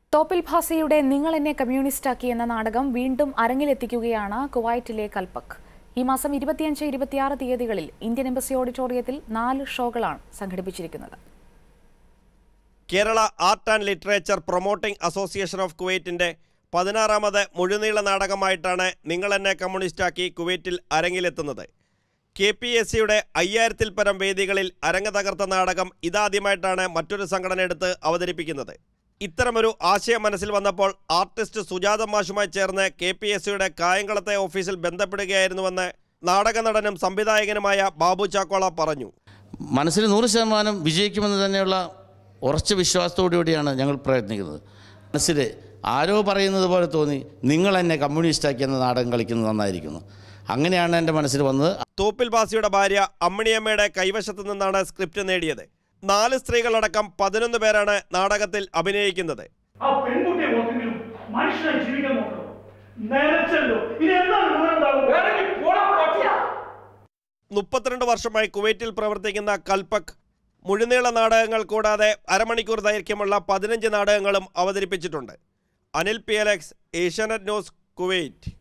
തോപ്പിൽ ഭാസിയുടെ നിങ്ങൾ എന്നെ കമ്മ്യൂണിസ്റ്റാക്കി എന്ന നാടകം വീണ്ടും അരങ്ങിലെത്തിക്കുകയാണ് കുവൈറ്റിലെ കൽപ്പക് ഈ മാസം ഇരുപത്തിയഞ്ച് ഇരുപത്തിയാറ് തീയതികളിൽ ഇന്ത്യൻ എംബസി ഓഡിറ്റോറിയത്തിൽ നാല് ഷോകളാണ് സംഘടിപ്പിച്ചിരിക്കുന്നത് Kerala art and literature promoting association of കുവൈറ്റിന്റെ പതിനാറാമത് മുഴുനീള നാടകമായിട്ടാണ് നിങ്ങൾ എന്നെ കമ്മ്യൂണിസ്റ്റാക്കി കുവൈറ്റിൽ അരങ്ങിലെത്തുന്നത് കെ പി എസ് സിയുടെ അയ്യായിരത്തിൽ പരം വേദികളിൽ അരങ്ങ് തകർത്ത നാടകം ഇതാദ്യമായിട്ടാണ് മറ്റൊരു സംഘടന എടുത്ത് അവതരിപ്പിക്കുന്നത് ഇത്തരമൊരു ആശയം മനസ്സിൽ വന്നപ്പോൾ ആർട്ടിസ്റ്റ് സുജാത മാഷുമായി ചേർന്ന് കെ പി എസ് സിയുടെ കായംകുളത്തെ ഓഫീസിൽ ബന്ധപ്പെടുകയായിരുന്നുവെന്ന് നാടക നടനും സംവിധായകനുമായ ബാബു ചാക്കോള പറഞ്ഞു മനസ്സിൽ നൂറ് ശതമാനം വിജയിക്കുമെന്ന് തന്നെയുള്ള ഉറച്ച വിശ്വാസത്തോടുകൂടിയാണ് ഞങ്ങൾ പ്രയത്നിക്കുന്നത് മനസ്സിൽ ആരോ പറയുന്നത് പോലെ തോന്നി നിങ്ങൾ എന്നെ കമ്മ്യൂണിസ്റ്റാക്കി എന്ന നാടകം കളിക്കുന്നത് നന്നായിരിക്കുന്നു അങ്ങനെയാണ് എൻ്റെ മനസ്സിൽ വന്നത് തോപ്പിൽ ബാസിയുടെ ഭാര്യ അമ്മിണിയമ്മയുടെ കൈവശത്തു നിന്നാണ് സ്ക്രിപ്റ്റ് നേടിയത് നാല് സ്ത്രീകളടക്കം പതിനൊന്ന് പേരാണ് നാടകത്തിൽ അഭിനയിക്കുന്നത് ആ പെൺകുട്ടിയെ ഓർത്തെങ്കിലും മനുഷ്യനായി ജീവിക്കാൻ നോക്കണം നനച്ചല്ലോ ഇനി എന്താണ് വിവരം മുപ്പത്തിരണ്ട് വർഷമായി കുവൈറ്റിൽ പ്രവർത്തിക്കുന്ന കൽപ്പക് മുഴുനീള നാടകങ്ങൾ കൂടാതെ അരമണിക്കൂർ ദൈർഘ്യമുള്ള പതിനഞ്ച് നാടകങ്ങളും അവതരിപ്പിച്ചിട്ടുണ്ട് Anil P Alex Asianet news Kuwait